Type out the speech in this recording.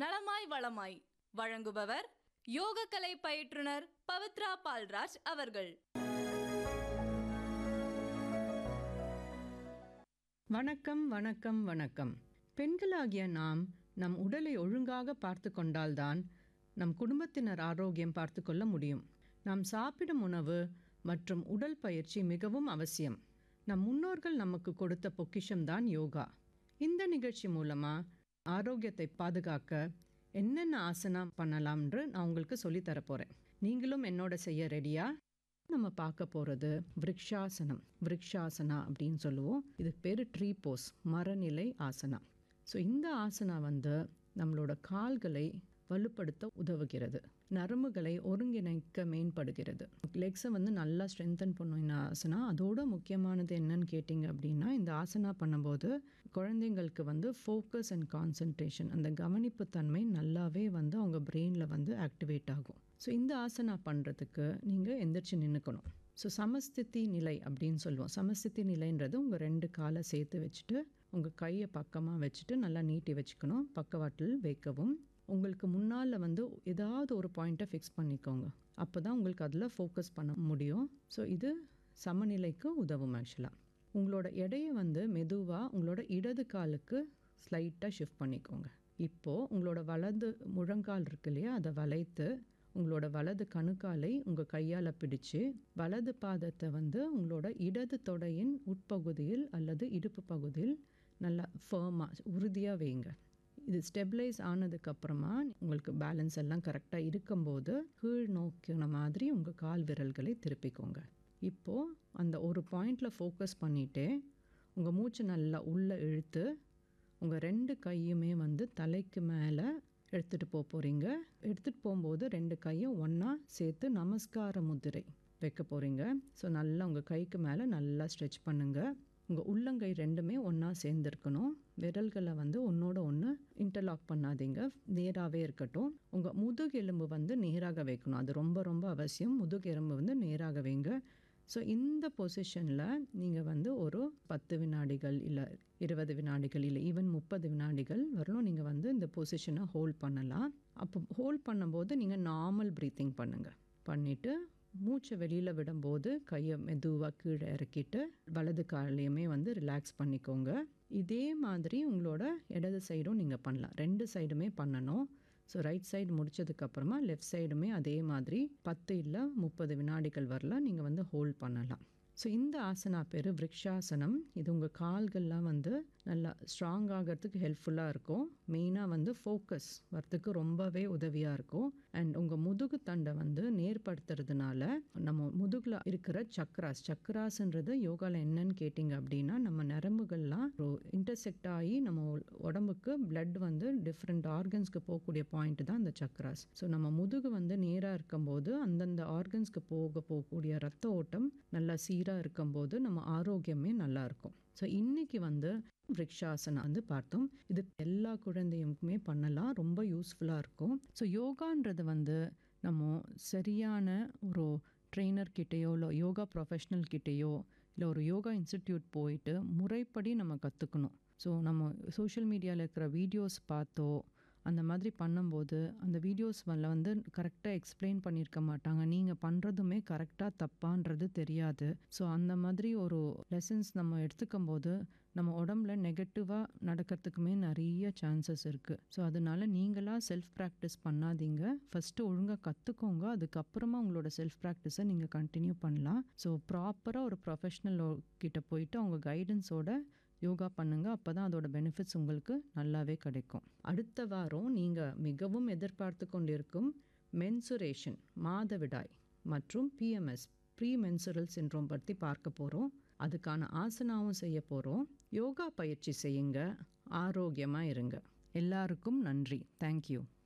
நலமாய் வளமாய் வழங்குபவர் யோகக்கலை பயிற்றுனர் பவித்ரா பால்ராஜ் அவர்கள் வணக்கம் வணக்கம் வணக்கம் பெண்களாகிய நாம் நம் உடலை ஒழுங்காக பார்த்து கொண்டால்தான் நம் குடும்பத்தினர் ஆரோக்கியம் பார்த்து கொள்ள முடியும் நாம் சாப்பிடும் உணவு மற்றும் உடல் பயிற்சி மிகவும் அவசியம் நம் முன்னோர்கள் நமக்கு கொடுத்த பொக்கிஷம்தான் யோகா இந்த நிகழ்ச்சி மூலமாக ஆரோக்கியத்தை பாதுகாக்க என்னென்ன ஆசனா பண்ணலாம்ன்று நான் உங்களுக்கு சொல்லித் தரப் போகிறேன் நீங்களும் என்னோட செய்ய ரெடியா நம்ம பார்க்க போகிறது விருக்ஷாசனம் விருக்ஷாசனா அப்படின்னு சொல்லுவோம் இதுக்கு பேர் ட்ரீ போஸ் மரநிலை ஆசனா ஸோ இந்த ஆசனா வந்து நம்மளோட கால்களை வலுப்படுத்த உதவுகிறது நரம்புகளை ஒருங்கிணைக்க மேம்படுகிறது லெக்ஸை வந்து நல்லா ஸ்ட்ரென்தன் பண்ணும் இந்த ஆசனா அதோட முக்கியமானது என்னன்னு கேட்டிங்க அப்படின்னா இந்த ஆசனா பண்ணும்போது குழந்தைங்களுக்கு வந்து ஃபோக்கஸ் அண்ட் கான்சன்ட்ரேஷன் அந்த கவனிப்பு தன்மை நல்லாவே வந்து அவங்க பிரெயினில் வந்து ஆக்டிவேட் ஆகும் ஸோ இந்த ஆசனா பண்ணுறதுக்கு நீங்கள் எந்திரிச்சு நின்றுக்கணும் ஸோ சமஸ்திதி நிலை அப்படின்னு சொல்லுவோம் சமஸ்திதி நிலைன்றது உங்கள் ரெண்டு காலை சேர்த்து வச்சுட்டு உங்கள் கையை பக்கமாக வச்சுட்டு நல்லா நீட்டி வச்சுக்கணும் பக்கவாட்டில் வைக்கவும் உங்களுக்கு முன்னால் வந்து ஏதாவது ஒரு பாயிண்ட்டை ஃபிக்ஸ் பண்ணிக்கோங்க அப்போ தான் உங்களுக்கு அதில் ஃபோக்கஸ் பண்ண முடியும் ஸோ இது சமநிலைக்கு உதவும் ஆக்சுவலாக உங்களோட எடையை வந்து மெதுவாக உங்களோட இடது காலுக்கு ஸ்லைட்டாக ஷிஃப்ட் பண்ணிக்கோங்க இப்போது உங்களோட வலது முழங்கால் இருக்கு இல்லையா அதை வளைத்து உங்களோட வலது கணுக்காலை உங்கள் கையால் பிடிச்சு வலது பாதத்தை வந்து உங்களோட இடது தொடையின் உட்பகுதியில் அல்லது இடுப்பு பகுதியில் நல்லா ஃபேமாக உறுதியாக வைங்க இது ஸ்டெபிளைஸ் ஆனதுக்கப்புறமா உங்களுக்கு பேலன்ஸ் எல்லாம் கரெக்டாக இருக்கும்போது கீழ் நோக்கின மாதிரி உங்கள் கால் விரல்களை திருப்பிக்கோங்க இப்போது அந்த ஒரு பாயிண்டில் ஃபோக்கஸ் பண்ணிவிட்டு உங்கள் மூச்சு நல்லா உள்ளே இழுத்து உங்கள் ரெண்டு கையுமே வந்து தலைக்கு மேலே எடுத்துகிட்டு போக போகிறீங்க எடுத்துகிட்டு போகும்போது ரெண்டு கையும் ஒன்றா சேர்த்து நமஸ்கார முதிரை வைக்க போகிறீங்க ஸோ நல்லா உங்கள் கைக்கு மேலே நல்லா ஸ்ட்ரெச் பண்ணுங்கள் உங்கள் உள்ளங்கை ரெண்டுமே ஒன்றா சேர்ந்துருக்கணும் விரல்களை வந்து ஒன்றோட ஒன்று இன்டர்லாக் பண்ணாதீங்க நேராகவே இருக்கட்டும் உங்கள் முதுகெலும்பு வந்து நேராக வைக்கணும் அது ரொம்ப ரொம்ப அவசியம் முதுகெலும்பு வந்து நேராக வைங்க ஸோ இந்த பொசிஷனில் நீங்கள் வந்து ஒரு பத்து வினாடிகள் இல்லை இருபது வினாடிகள் இல்லை ஈவன் முப்பது வினாடிகள் வரலும் நீங்கள் வந்து இந்த பொசிஷனை ஹோல்ட் பண்ணலாம் அப்போ ஹோல்ட் பண்ணும்போது நீங்கள் நார்மல் ப்ரீத்திங் பண்ணுங்கள் பண்ணிவிட்டு மூச்சை வெளியில் விடும்போது கையை மெதுவாக கீழே இறக்கிட்டு வலது காலையுமே வந்து ரிலாக்ஸ் பண்ணிக்கோங்க இதே மாதிரி உங்களோட இடது சைடும் நீங்கள் பண்ணலாம் ரெண்டு சைடுமே பண்ணணும் ஸோ ரைட் சைடு முடிச்சதுக்கப்புறமா லெஃப்ட் சைடுமே அதே மாதிரி பத்து இல்லை முப்பது வினாடிகள் வரல நீங்கள் வந்து ஹோல்ட் பண்ணலாம் ஸோ இந்த ஆசனா பேர் விருக்ஷாசனம் இது உங்கள் கால்கள்லாம் வந்து நல்லா ஸ்ட்ராங் ஆகிறதுக்கு ஹெல்ப்ஃபுல்லாக இருக்கும் மெயினாக வந்து ஃபோக்கஸ் வரத்துக்கு ரொம்பவே உதவியாக இருக்கும் அண்ட் உங்கள் முதுகு தண்டை வந்து நேர்படுத்துறதுனால நம்ம முதுகில் இருக்கிற சக்ராஸ் சக்ராஸ்ன்றது யோகாவில் என்னன்னு கேட்டிங்க அப்படின்னா நம்ம நரம்புகள்லாம் இன்டர்செக்ட் ஆகி நம்ம உடம்புக்கு பிளட் வந்து டிஃப்ரெண்ட் ஆர்கன்ஸ்க்கு போகக்கூடிய பாயிண்ட் தான் இந்த சக்ராஸ் ஸோ நம்ம முதுகு வந்து நேராக இருக்கும்போது அந்தந்த ஆர்கன்ஸ்க்கு போக போகக்கூடிய ரத்த ஓட்டம் நல்லா சீராக இருக்கும்போது நம்ம ஆரோக்கியமே நல்லா இருக்கும் ஸோ இன்னைக்கு வந்து விரக்ஷாசனா வந்து பார்த்தோம் இது எல்லா குழந்தையுமே பண்ணலாம் ரொம்ப யூஸ்ஃபுல்லாக இருக்கும் ஸோ யோகான்றது வந்து நம்ம சரியான ஒரு ட்ரெயினர் கிட்டேயோ இல்லை யோகா ப்ரொஃபஷ்னல் கிட்டேயோ இல்லை ஒரு யோகா இன்ஸ்டிடியூட் போயிட்டு முறைப்படி நம்ம கற்றுக்கணும் ஸோ நம்ம சோஷியல் மீடியாவில் இருக்கிற வீடியோஸ் பார்த்தோ அந்த மாதிரி பண்ணும்போது அந்த வீடியோஸ் வந்து கரெக்டாக எக்ஸ்பிளைன் பண்ணியிருக்க மாட்டாங்க நீங்கள் பண்ணுறதுமே கரெக்டாக தப்பான்றது தெரியாது ஸோ அந்த மாதிரி ஒரு லெசன்ஸ் நம்ம எடுத்துக்கும் போது நம்ம உடம்புல நெகட்டிவாக நடக்கிறதுக்குமே நிறைய சான்சஸ் இருக்குது ஸோ அதனால நீங்களாக செல்ஃப் ப்ராக்டிஸ் பண்ணாதீங்க ஃபஸ்ட்டு ஒழுங்காக கற்றுக்கோங்க அதுக்கப்புறமா உங்களோட செல்ஃப் ப்ராக்டிஸை நீங்கள் கண்டினியூ பண்ணலாம் ஸோ ப்ராப்பராக ஒரு ப்ரொஃபஷ்னல் கிட்ட போயிட்டு அவங்க கைடன்ஸோட யோகா பண்ணுங்க அப்போ தான் அதோட பெனிஃபிட்ஸ் உங்களுக்கு நல்லாவே கிடைக்கும் அடுத்த வாரம் நீங்கள் மிகவும் எதிர்பார்த்து கொண்டிருக்கும் மென்சுரேஷன் மாதவிடாய் மற்றும் பிஎம்எஸ் ப்ரீ மென்சுரல் சின்ரோம் பற்றி பார்க்க போகிறோம் அதுக்கான ஆசனாவும் செய்ய போகிறோம் யோகா பயிற்சி செய்யுங்க ஆரோக்கியமாக இருங்க எல்லாருக்கும் நன்றி தேங்க்யூ